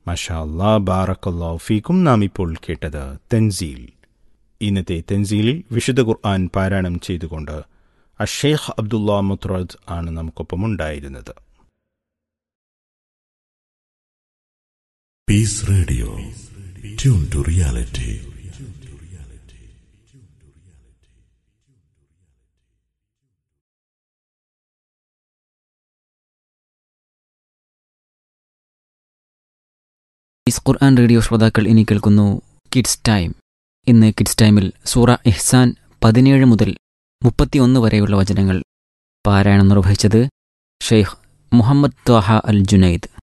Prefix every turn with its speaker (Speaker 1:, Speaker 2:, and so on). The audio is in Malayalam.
Speaker 1: മഷാ അല്ലാ ബാറക്കല്ലാ ഫീക്കും നാം ഇപ്പോൾ കേട്ടത് തെൻസീൽ ഇന്നത്തെ തെൻസീലിൽ വിശുദ്ധ ഖുർആൻ പാരായണം ചെയ്തുകൊണ്ട് അഷേഖ് അബ്ദുള്ള മുത്രദ് ആണ് നമുക്കൊപ്പം ഉണ്ടായിരുന്നത്
Speaker 2: Peace Radio. Tune to reality.
Speaker 3: Is Quran radio ശ്രോതാക്കൾ ഇനി കേൾക്കുന്നു കിഡ്സ് ടൈം ഇന്ന് കിഡ്സ് ടൈമിൽ സൂറ ഇഹ്സാൻ പതിനേഴ് മുതൽ മുപ്പത്തിയൊന്ന് വരെയുള്ള വചനങ്ങൾ പാരായണം നിർവഹിച്ചത് ഷെയ്ഖ് മുഹമ്മദ് ത്വാഹ അൽ ജുനൈദ്